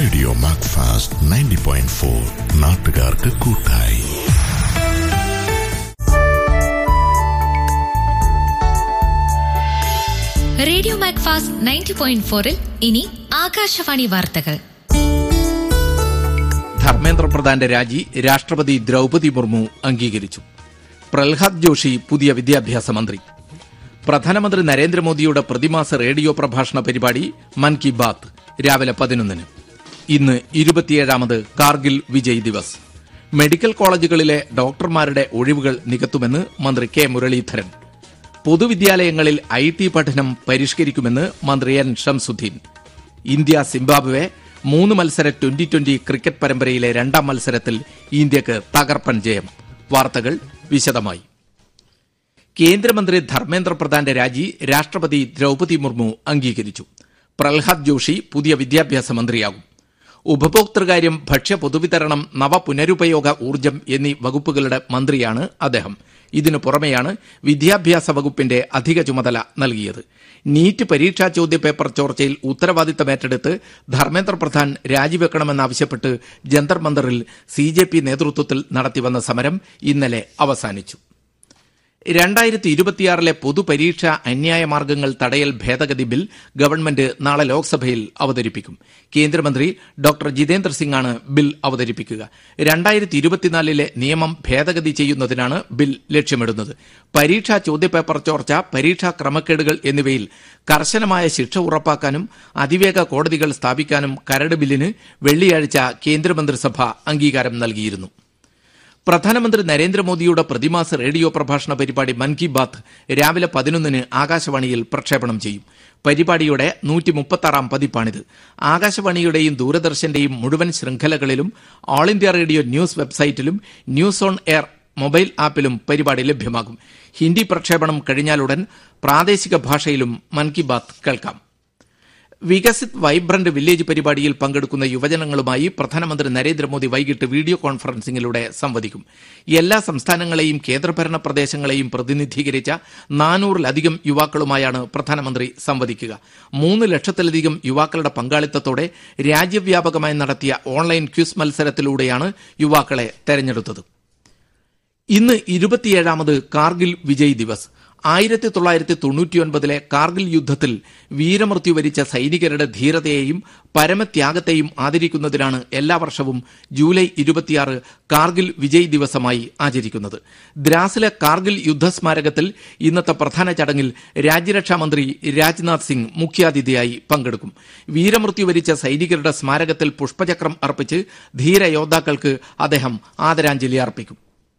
radio Macfast ninety point four നാട്ടുകാർക്ക് കൂട്ടായി radio മാക്ഫാസ് ninety point ഫോറിൽ ഇനി ആകാശവാണി വാർത്തകൾ ധർമ്മേന്ദ്ര പ്രധാന്റെ രാജി രാഷ്ട്രപതി ദ്രൗപതി മുർമു അംഗീകരിച്ചു പ്രഹ്ലാദ് ജോഷി പുതിയ വിദ്യാഭ്യാസ മന്ത്രി പ്രധാനമന്ത്രി നരേന്ദ്രമോദിയുടെ പ്രതിമാസ റേഡിയോ പ്രഭാഷണ പരിപാടി മൻ കി ബാത്ത് രാവിലെ പതിനൊന്നിന് ഇന്ന് ഇരുപത്തിയേഴാമത് കാർഗിൽ വിജയ് ദിവസ് മെഡിക്കൽ കോളേജുകളിലെ ഡോക്ടർമാരുടെ ഒഴിവുകൾ നികത്തുമെന്ന് മന്ത്രി കെ മുരളീധരൻ പൊതുവിദ്യാലയങ്ങളിൽ ഐ ടി പഠനം പരിഷ്കരിക്കുമെന്ന് മന്ത്രി എൻ ഷംസുദ്ദീൻ ഇന്ത്യ സിംബാബ്വെ മൂന്ന് മത്സര ട്വന്റി ട്വന്റി ക്രിക്കറ്റ് പരമ്പരയിലെ രണ്ടാം മത്സരത്തിൽ ഇന്ത്യക്ക് തകർപ്പൻ ജയം വാർത്തകൾ വിശദമായി കേന്ദ്രമന്ത്രി ധർമ്മേന്ദ്ര പ്രധാന്റെ രാജി രാഷ്ട്രപതി ദ്രൗപതി മുർമു അംഗീകരിച്ചു പ്രഹ്ലാദ് ജോഷി പുതിയ വിദ്യാഭ്യാസ മന്ത്രിയാകും ഉപഭോക്തൃകാര്യം ഭക്ഷ്യ പൊതുവിതരണം നവപുനരുപയോഗ ഊർജ്ജം എന്നീ വകുപ്പുകളുടെ മന്ത്രിയാണ് അദ്ദേഹം ഇതിനു പുറമെയാണ് വിദ്യാഭ്യാസ വകുപ്പിന്റെ അധിക ചുമതല നൽകിയത് നീറ്റ് പരീക്ഷാ ചോദ്യപേപ്പർ ചോർച്ചയിൽ ഉത്തരവാദിത്തമേറ്റെടുത്ത് ധർമ്മേന്ദ്ര പ്രധാൻ രാജിവെക്കണമെന്നാവശ്യപ്പെട്ട് ജന്തർ മന്ദറിൽ സി ജെ പി നേതൃത്വത്തിൽ നടത്തിവന്ന സമരം ഇന്നലെ അവസാനിച്ചു രണ്ടായിരത്തി ഇരുപത്തിയാറിലെ പൊതുപരീക്ഷ അന്യായ മാർഗങ്ങൾ തടയൽ ഭേദഗതി ബിൽ ഗവൺമെന്റ് നാളെ ലോക്സഭയിൽ അവതരിപ്പിക്കും കേന്ദ്രമന്ത്രി ഡോക്ടർ ജിതേന്ദ്ര സിംഗാണ് ബിൽ അവതരിപ്പിക്കുക രണ്ടായിരത്തി ഇരുപത്തിനാലിലെ നിയമം ഭേദഗതി ചെയ്യുന്നതിനാണ് ബിൽ ലക്ഷ്യമിടുന്നത് പരീക്ഷാ ചോദ്യപേപ്പർ ചോർച്ച പരീക്ഷാ ക്രമക്കേടുകൾ എന്നിവയിൽ കർശനമായ ശിക്ഷ ഉറപ്പാക്കാനും അതിവേഗ കോടതികൾ സ്ഥാപിക്കാനും കരട് ബില്ലിന് വെള്ളിയാഴ്ച കേന്ദ്രമന്ത്രിസഭ അംഗീകാരം നൽകിയിരുന്നു പ്രധാനമന്ത്രി നരേന്ദ്രമോദിയുടെ പ്രതിമാസ റേഡിയോ പ്രഭാഷണ പരിപാടി മൻ കി ബാത്ത് രാവിലെ പതിനൊന്നിന് ആകാശവാണിയിൽ പ്രക്ഷേപണം ചെയ്യും പരിപാടിയുടെ നൂറ്റി മുപ്പത്താറാം പതിപ്പാണിത് ആകാശവാണിയുടെയും ദൂരദർശന്റെയും മുഴുവൻ ശൃംഖലകളിലും ഓൾ ഇന്ത്യ റേഡിയോ ന്യൂസ് വെബ്സൈറ്റിലും ന്യൂസ് ഓൺ എയർ മൊബൈൽ ആപ്പിലും പരിപാടി ലഭ്യമാകും ഹിന്ദി പ്രക്ഷേപണം കഴിഞ്ഞാലുടൻ പ്രാദേശിക ഭാഷയിലും മൻ കി ബാത്ത് കേൾക്കാം വികസിത് വൈബ്രന്റ് വില്ലേജ് പരിപാടിയിൽ പങ്കെടുക്കുന്ന യുവജനങ്ങളുമായി പ്രധാനമന്ത്രി നരേന്ദ്രമോദി വൈകിട്ട് വീഡിയോ കോൺഫറൻസിംഗിലൂടെ സംവദിക്കും എല്ലാ സംസ്ഥാനങ്ങളെയും കേന്ദ്രഭരണ പ്രദേശങ്ങളെയും പ്രതിനിധീകരിച്ച നാനൂറിലധികം യുവാക്കളുമായാണ് പ്രധാനമന്ത്രി സംവദിക്കുക മൂന്ന് ലക്ഷത്തിലധികം യുവാക്കളുടെ പങ്കാളിത്തത്തോടെ രാജ്യവ്യാപകമായി നടത്തിയ ഓൺലൈൻ ക്വിസ് മത്സരത്തിലൂടെയാണ് യുവാക്കളെ തെരഞ്ഞെടുത്തത് ഇന്ന് ഇരുപത്തിയേഴാമത് കാർഗിൽ വിജയ് ദിവസ് ആയിരത്തി തൊള്ളായിരത്തി തൊണ്ണൂറ്റിയൊൻപതിലെ കാർഗിൽ യുദ്ധത്തിൽ വീരമൃത്യു വരിച്ച സൈനികരുടെ ധീരതയെയും പരമത്യാഗത്തെയും ആദരിക്കുന്നതിനാണ് എല്ലാ വർഷവും ജൂലൈ ഇരുപത്തിയാറ് കാർഗിൽ വിജയ് ദിവസമായി ആചരിക്കുന്നത് ദ്രാസിലെ കാർഗിൽ യുദ്ധസ്മാരകത്തിൽ ഇന്നത്തെ പ്രധാന ചടങ്ങിൽ രാജ്യരക്ഷാമന്ത്രി രാജ്നാഥ് സിംഗ് മുഖ്യാതിഥിയായി പങ്കെടുക്കും വീരമൃത്യു വരിച്ച സൈനികരുടെ സ്മാരകത്തിൽ പുഷ്പചക്രം അർപ്പിച്ച് ധീരയോദ്ധാക്കൾക്ക് അദ്ദേഹം ആദരാഞ്ജലി അർപ്പിക്കും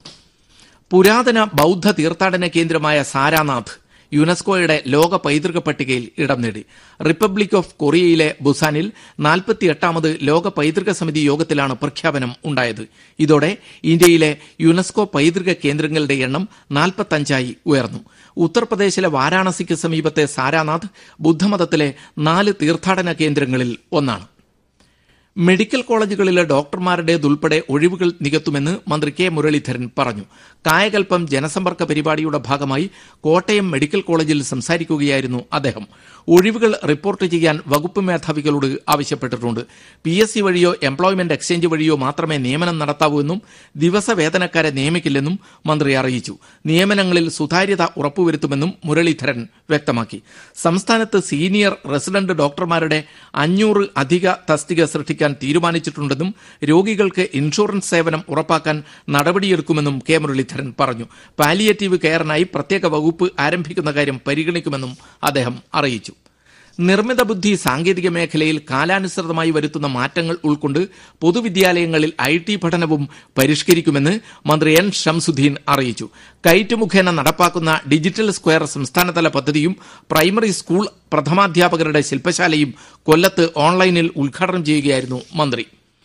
പുരാതന ബൌദ്ധ തീർത്ഥാടന കേന്ദ്രമായ സാരാനാഥ് യുനെസ്കോയുടെ ലോക പൈതൃക പട്ടികയിൽ ഇടം നേടി റിപ്പബ്ലിക് ഓഫ് കൊറിയയിലെ ബുസാനിൽ നാൽപ്പത്തിയെട്ടാമത് ലോക പൈതൃക സമിതി യോഗത്തിലാണ് പ്രഖ്യാപനം ഉണ്ടായത് ഇതോടെ ഇന്ത്യയിലെ യുനെസ്കോ പൈതൃക കേന്ദ്രങ്ങളുടെ എണ്ണം നാൽപ്പത്തഞ്ചായി ഉയർന്നു ഉത്തർപ്രദേശിലെ വാരാണസിക്ക് സമീപത്തെ സാരാനാഥ് ബുദ്ധമതത്തിലെ നാല് തീർത്ഥാടന കേന്ദ്രങ്ങളിൽ ഒന്നാണ് മെഡിക്കൽ കോളേജുകളിലെ ഡോക്ടർമാരുടേതുൾപ്പെടെ ഒഴിവുകൾ നികത്തുമെന്ന് മന്ത്രി കെ മുരളീധരൻ പറഞ്ഞു കായകൽപ്പം ജനസമ്പർക്ക പരിപാടിയുടെ ഭാഗമായി കോട്ടയം മെഡിക്കൽ കോളേജിൽ സംസാരിക്കുകയായിരുന്നു അദ്ദേഹം ഒഴിവുകൾ റിപ്പോർട്ട് ചെയ്യാൻ വകുപ്പ് മേധാവികളോട് ആവശ്യപ്പെട്ടിട്ടുണ്ട് പി എസ് സി വഴിയോ എംപ്ലോയ്മെന്റ് എക്സ്ചേഞ്ച് വഴിയോ മാത്രമേ നിയമനം നടത്താവൂ എന്നും ദിവസവേതനക്കാരെ നിയമിക്കില്ലെന്നും മന്ത്രി അറിയിച്ചു നിയമനങ്ങളിൽ സുതാര്യത ഉറപ്പുവരുത്തുമെന്നും മുരളീധരൻ വ്യക്തമാക്കി സംസ്ഥാനത്ത് സീനിയർ റെസിഡന്റ് ഡോക്ടർമാരുടെ അഞ്ഞൂറ് അധിക തസ്തിക സൃഷ്ടിക്കാൻ തീരുമാനിച്ചിട്ടുണ്ടെന്നും രോഗികൾക്ക് ഇൻഷുറൻസ് സേവനം ഉറപ്പാക്കാൻ നടപടിയെടുക്കുമെന്നും കെ മുരളീധരൻ പറഞ്ഞു പാലിയേറ്റീവ് കെയറിനായി പ്രത്യേക വകുപ്പ് ആരംഭിക്കുന്ന കാര്യം പരിഗണിക്കുമെന്നും അദ്ദേഹം അറിയിച്ചു നിർമ്മിത ബുദ്ധി സാങ്കേതിക മേഖലയിൽ കാലാനുസൃതമായി വരുത്തുന്ന മാറ്റങ്ങൾ ഉൾക്കൊണ്ട് പൊതുവിദ്യാലയങ്ങളിൽ ഐ ടി പഠനവും പരിഷ്കരിക്കുമെന്ന് മന്ത്രി എൻ ഷംസുദ്ദീൻ അറിയിച്ചു കൈറ്റ് മുഖേന നടപ്പാക്കുന്ന ഡിജിറ്റൽ സ്ക്വയർ സംസ്ഥാനതല പദ്ധതിയും പ്രൈമറി സ്കൂൾ പ്രഥമാധ്യാപകരുടെ ശില്പശാലയും കൊല്ലത്ത് ഓൺലൈനിൽ ഉദ്ഘാടനം ചെയ്യുകയായിരുന്നു മന്ത്രി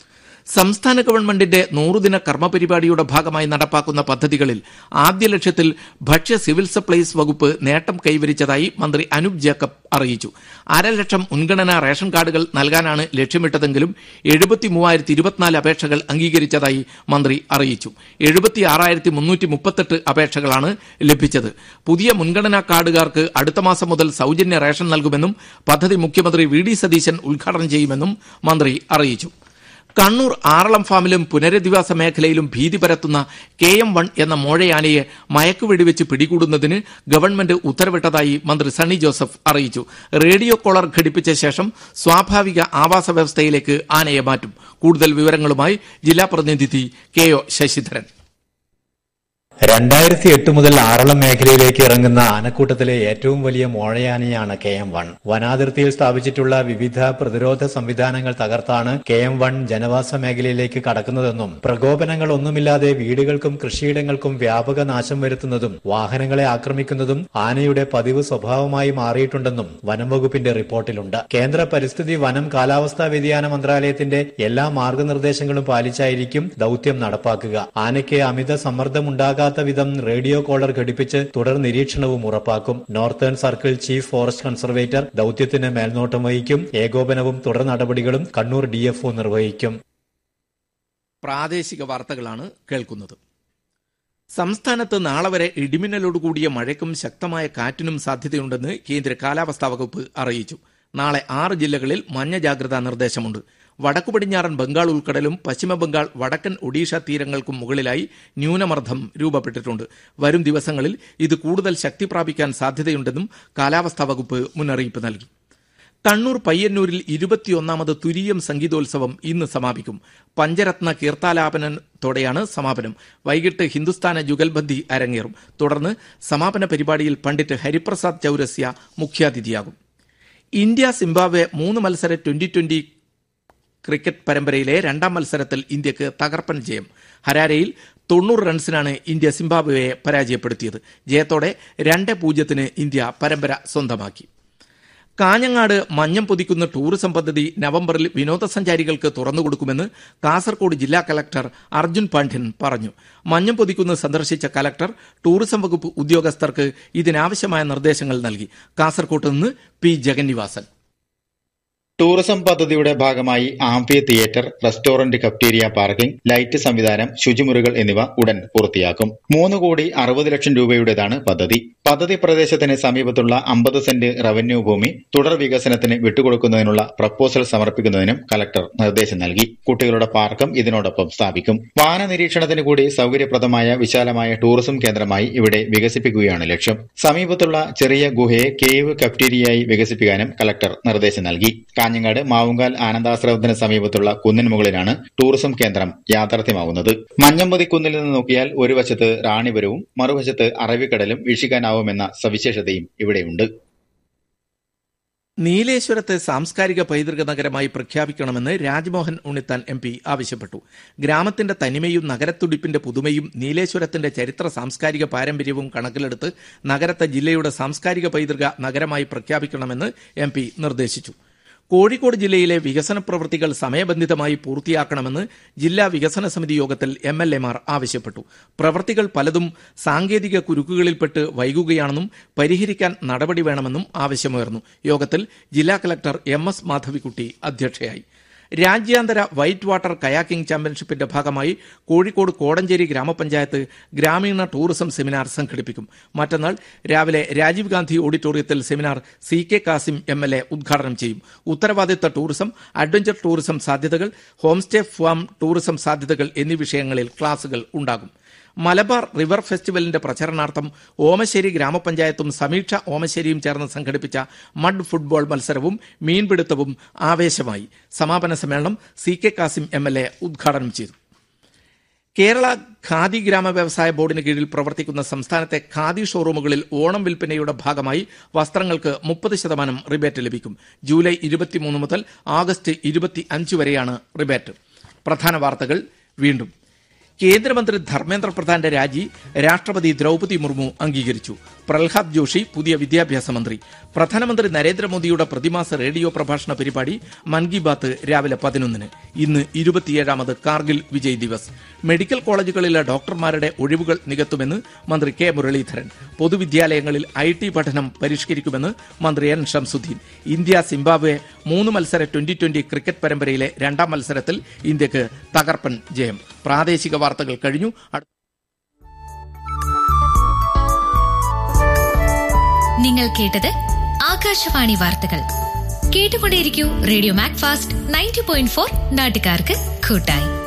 സംസ്ഥാന ഗവൺമെന്റിന്റെ നൂറുദിന കർമ്മ പരിപാടിയുടെ ഭാഗമായി നടപ്പാക്കുന്ന പദ്ധതികളിൽ ആദ്യ ലക്ഷ്യത്തിൽ ഭക്ഷ്യ സിവിൽ സപ്ലൈസ് വകുപ്പ് നേട്ടം കൈവരിച്ചതായി മന്ത്രി അനൂപ് ജേക്കബ് അറിയിച്ചു അര ലക്ഷം മുൻഗണനാ റേഷൻ കാർഡുകൾ നൽകാനാണ് ലക്ഷ്യമിട്ടതെങ്കിലും എഴുപത്തി മൂവായിരത്തി ഇരുപത്തിനാല് അപേക്ഷകൾ അംഗീകരിച്ചതായി മന്ത്രി അറിയിച്ചു എഴുപത്തി ആറായിരത്തി മുന്നൂറ്റി മുപ്പത്തെട്ട് അപേക്ഷകളാണ് ലഭിച്ചത് പുതിയ മുൻഗണനാ കാർഡുകാർക്ക് അടുത്ത മാസം മുതൽ സൌജന്യ റേഷൻ നൽകുമെന്നും പദ്ധതി മുഖ്യമന്ത്രി വി ഡി സതീശൻ ഉദ്ഘാടനം ചെയ്യുമെന്നും മന്ത്രി അറിയിച്ചു കണ്ണൂർ ആറളം ഫാമിലും പുനരധിവാസ മേഖലയിലും ഭീതി പരത്തുന്ന കെ എം വൺ എന്ന മോഴയാനയെ മയക്കുവെടിവെച്ച് പിടികൂടുന്നതിന് ഗവൺമെന്റ് ഉത്തരവിട്ടതായി മന്ത്രി സണ്ണി ജോസഫ് അറിയിച്ചു റേഡിയോ കോളർ ഘടിപ്പിച്ച ശേഷം സ്വാഭാവിക ആവാസ വ്യവസ്ഥയിലേക്ക് ആനയെ മാറ്റും കൂടുതൽ വിവരങ്ങളുമായി ജില്ലാ പ്രതിനിധി കെ ഒ ശശിധരൻ രണ്ടായിരത്തി എട്ട് മുതൽ ആറളം മേഖലയിലേക്ക് ഇറങ്ങുന്ന ആനക്കൂട്ടത്തിലെ ഏറ്റവും വലിയ മോഴയാനയാണ് കെ എം വൺ വനാതിർത്തിയിൽ സ്ഥാപിച്ചിട്ടുള്ള വിവിധ പ്രതിരോധ സംവിധാനങ്ങൾ തകർത്താണ് കെ എം വൺ ജനവാസ മേഖലയിലേക്ക് കടക്കുന്നതെന്നും പ്രകോപനങ്ങൾ ഒന്നുമില്ലാതെ വീടുകൾക്കും കൃഷിയിടങ്ങൾക്കും വ്യാപക നാശം വരുത്തുന്നതും വാഹനങ്ങളെ ആക്രമിക്കുന്നതും ആനയുടെ പതിവ് സ്വഭാവമായി മാറിയിട്ടുണ്ടെന്നും വനം വകുപ്പിന്റെ റിപ്പോർട്ടിലുണ്ട് കേന്ദ്ര പരിസ്ഥിതി വനം കാലാവസ്ഥാ വ്യതിയാന മന്ത്രാലയത്തിന്റെ എല്ലാ മാർഗനിർദ്ദേശങ്ങളും പാലിച്ചായിരിക്കും ദൌത്യം നടപ്പാക്കുക ആനയ്ക്ക് അമിത സമ്മർദ്ദമുണ്ടാകാത്ത വിധം റേഡിയോ കോളർ ഘടിപ്പിച്ച് തുടർ നിരീക്ഷണവും ഉറപ്പാക്കും northern circle chief forest conservator ദൌത്യത്തിന് മേൽനോട്ടം വഹിക്കും ഏകോപനവും തുടർ നടപടികളും കണ്ണൂർ ഡിഎഫ്ഒ നിർവഹിക്കും പ്രാദേശിക വാർത്തകളാണ് കേൾക്കുന്നത് സംസ്ഥാനത്ത് നാളെ വരെ ഇടിമിന്നലോടുകൂടിയ മഴയ്ക്കും ശക്തമായ കാറ്റിനും സാധ്യതയുണ്ടെന്ന് കേന്ദ്ര കാലാവസ്ഥാ വകുപ്പ് അറിയിച്ചു നാളെ ആറ് ജില്ലകളിൽ മഞ്ഞ ജാഗ്രതാ നിർദ്ദേശമുണ്ട് വടക്കു പടിഞ്ഞാറൻ ബംഗാൾ ഉൾക്കടലും പശ്ചിമ ബംഗാൾ വടക്കൻ ഒഡീഷ തീരങ്ങൾക്കും മുകളിലായി ന്യൂനമർദ്ദം രൂപപ്പെട്ടിട്ടുണ്ട് വരും ദിവസങ്ങളിൽ ഇത് കൂടുതൽ ശക്തി പ്രാപിക്കാൻ സാധ്യതയുണ്ടെന്നും കാലാവസ്ഥാ വകുപ്പ് മുന്നറിയിപ്പ് നൽകി കണ്ണൂർ പയ്യന്നൂരിൽ ഇരുപത്തിയൊന്നാമത് തുരീയം സംഗീതോത്സവം ഇന്ന് സമാപിക്കും പഞ്ചരത്ന കീർത്താലാപനത്തോടെയാണ് സമാപനം വൈകിട്ട് ഹിന്ദുസ്ഥാന ജുഗൽബന്ദി അരങ്ങേറും തുടർന്ന് സമാപന പരിപാടിയിൽ പണ്ഡിറ്റ് ഹരിപ്രസാദ് ചൌരസ്യ മുഖ്യാതിഥിയാകും ഇന്ത്യ സിംബാബ്വെ മൂന്ന് മത്സര ട്വന്റി ട്വന്റി ക്രിക്കറ്റ് പരമ്പരയിലെ രണ്ടാം മത്സരത്തിൽ ഇന്ത്യക്ക് തകർപ്പൻ ജയം ഹരാരയിൽ തൊണ്ണൂറ് റൺസിനാണ് ഇന്ത്യ സിംബാബ്വെയെ പരാജയപ്പെടുത്തിയത് ജയത്തോടെ രണ്ട് പൂജ്യത്തിന് ഇന്ത്യ പരമ്പര സ്വന്തമാക്കി കാഞ്ഞങ്ങാട് മഞ്ഞം പൊതിക്കുന്ന ടൂറിസം പദ്ധതി നവംബറിൽ വിനോദസഞ്ചാരികൾക്ക് തുറന്നുകൊടുക്കുമെന്ന് കാസർകോട് ജില്ലാ കലക്ടർ അർജുൻ പാണ്ഡ്യൻ പറഞ്ഞു മഞ്ഞം പൊതിക്കുന്ന് സന്ദർശിച്ച കലക്ടർ ടൂറിസം വകുപ്പ് ഉദ്യോഗസ്ഥർക്ക് ഇതിനാവശ്യമായ നിർദ്ദേശങ്ങൾ നൽകി കാസർകോട്ട് നിന്ന് പി ജഗന്നിവാസൻ ടൂറിസം പദ്ധതിയുടെ ഭാഗമായി amphitheatre restaurant cafeteria parking light സംവിധാനം ശുചിമുറികൾ എന്നിവ ഉടൻ പൂർത്തിയാക്കും മൂന്ന് കോടി അറുപത് ലക്ഷം രൂപയുടേതാണ് പദ്ധതി പദ്ധതി പ്രദേശത്തിന് സമീപത്തുള്ള അമ്പത് സെന്റ് റവന്യൂ ഭൂമി തുടർ വികസനത്തിന് വിട്ടുകൊടുക്കുന്നതിനുള്ള പ്രപ്പോസൽ സമർപ്പിക്കുന്നതിനും കലക്ടർ നിർദ്ദേശം നൽകി കുട്ടികളുടെ പാർക്കും ഇതിനോടൊപ്പം സ്ഥാപിക്കും വാന നിരീക്ഷണത്തിന് കൂടി സൗകര്യപ്രദമായ വിശാലമായ ടൂറിസം കേന്ദ്രമായി ഇവിടെ വികസിപ്പിക്കുകയാണ് ലക്ഷ്യം സമീപത്തുള്ള ചെറിയ ഗുഹയെ കേവ് കഫ്റ്റീരിയയായി വികസിപ്പിക്കാനും കലക്ടർ നിർദ്ദേശം നൽകി കാഞ്ഞങ്ങാട് മാവുങ്കാൽ ആനന്ദാശ്രമത്തിന് സമീപത്തുള്ള കുന്നിന് മുകളിലാണ് ടൂറിസം കേന്ദ്രം യാഥാർത്ഥ്യമാവുന്നത് മഞ്ഞമ്പതി കുന്നിൽ നിന്ന് നോക്കിയാൽ ഒരു വശത്ത് റാണിപുരവും മറുവശത്ത് അറബിക്കടലും വീക്ഷിക്കാനാവുമെന്ന സവിശേഷതയും ഇവിടെയുണ്ട് നീലേശ്വരത്തെ സാംസ്കാരിക പൈതൃക നഗരമായി പ്രഖ്യാപിക്കണമെന്ന് രാജ്മോഹൻ ഉണ്ണിത്താൻ എം പി ആവശ്യപ്പെട്ടു ഗ്രാമത്തിന്റെ തനിമയും നഗരത്തുടിപ്പിന്റെ പുതുമയും നീലേശ്വരത്തിന്റെ ചരിത്ര സാംസ്കാരിക പാരമ്പര്യവും കണക്കിലെടുത്ത് നഗരത്തെ ജില്ലയുടെ സാംസ്കാരിക പൈതൃക നഗരമായി പ്രഖ്യാപിക്കണമെന്ന് എം പി നിർദ്ദേശിച്ചു കോഴിക്കോട് ജില്ലയിലെ വികസന പ്രവൃത്തികൾ സമയബന്ധിതമായി പൂർത്തിയാക്കണമെന്ന് ജില്ലാ വികസന സമിതി യോഗത്തിൽ എം എൽ എമാർ ആവശ്യപ്പെട്ടു പ്രവൃത്തികൾ പലതും സാങ്കേതിക കുരുക്കുകളിൽപ്പെട്ട് വൈകുകയാണെന്നും പരിഹരിക്കാൻ നടപടി വേണമെന്നും ആവശ്യമുയർന്നു യോഗത്തിൽ ജില്ലാ കലക്ടർ എം എസ് മാധവിക്കുട്ടി അധ്യക്ഷയായി രാജ്യാന്തര വൈറ്റ് വാട്ടർ കയാക്കിംഗ് ചാമ്പ്യൻഷിപ്പിന്റെ ഭാഗമായി കോഴിക്കോട് കോടഞ്ചേരി ഗ്രാമപഞ്ചായത്ത് ഗ്രാമീണ ടൂറിസം സെമിനാർ സംഘടിപ്പിക്കും മറ്റന്നാൾ രാവിലെ രാജീവ് ഗാന്ധി ഓഡിറ്റോറിയത്തിൽ seminar C K Kasim M L A ഉദ്ഘാടനം ചെയ്യും ഉത്തരവാദിത്ത ടൂറിസം അഡ്വഞ്ചർ ടൂറിസം സാധ്യതകൾ ഹോംസ്റ്റേ ഫാം ടൂറിസം സാധ്യതകൾ എന്നീ വിഷയങ്ങളിൽ ക്ലാസുകൾ ഉണ്ടാകും മലബാർ റിവർ ഫെസ്റ്റിവലിന്റെ പ്രചരണാർത്ഥം ഓമശ്ശേരി ഗ്രാമപഞ്ചായത്തും സമീക്ഷ ഓമശ്ശേരിയും ചേർന്ന് സംഘടിപ്പിച്ച മഡ് ഫുട്ബോൾ മത്സരവും മീൻപിടുത്തവും ആവേശമായി സമാപന സമ്മേളനം C K Kasim M L A ഉദ്ഘാടനം ചെയ്തു കേരള ഖാദി ഗ്രാമ വ്യവസായ ബോർഡിന് കീഴിൽ പ്രവർത്തിക്കുന്ന സംസ്ഥാനത്തെ ഖാദി ഷോറൂമുകളിൽ ഓണം വിൽപ്പനയുടെ ഭാഗമായി വസ്ത്രങ്ങൾക്ക് മുപ്പത് ശതമാനം റിബേറ്റ് ലഭിക്കും ജൂലൈ ഇരുപത്തിമൂന്ന് മുതൽ ആഗസ്റ്റ് ഇരുപത്തി അഞ്ച് വരെയാണ് റിബേറ്റ് പ്രധാന വാർത്തകൾ വീണ്ടും കേന്ദ്രമന്ത്രി ധർമ്മേന്ദ്ര പ്രധാന്റെ രാജി രാഷ്ട്രപതി ദ്രൗപതി മുർമു അംഗീകരിച്ചു പ്രഹ്ലാദ് ജോഷി പുതിയ വിദ്യാഭ്യാസ മന്ത്രി പ്രധാനമന്ത്രി നരേന്ദ്രമോദിയുടെ പ്രതിമാസ റേഡിയോ പ്രഭാഷണ പരിപാടി മൻ കി ബാത്ത് രാവിലെ പതിനൊന്നിന് ഇന്ന് ഇരുപത്തിയേഴാമത് കാർഗിൽ വിജയ് ദിവസ് മെഡിക്കൽ കോളേജുകളിലെ ഡോക്ടർമാരുടെ ഒഴിവുകൾ നികത്തുമെന്ന് മന്ത്രി കെ മുരളീധരൻ പൊതുവിദ്യാലയങ്ങളിൽ ഐ ടി പഠനം പരിഷ്കരിക്കുമെന്ന് മന്ത്രി എൻ ഷംസുദ്ദീൻ ഇന്ത്യ സിംബാബ്വെ മൂന്ന് മത്സര ട്വന്റി ട്വന്റി ക്രിക്കറ്റ് പരമ്പരയിലെ രണ്ടാം മത്സരത്തിൽ ഇന്ത്യക്ക് തകർപ്പൻ ജയം പ്രാദേശിക വാർത്തകൾ കഴിഞ്ഞു അടുത്ത നിങ്ങൾ കേട്ടത് ആകാശവാണി വാർത്തകൾ കേട്ടുകൊണ്ടേയിരിക്കൂ radio Macfast ninety point four നാട്ടുകാർക്ക് കൂട്ടായി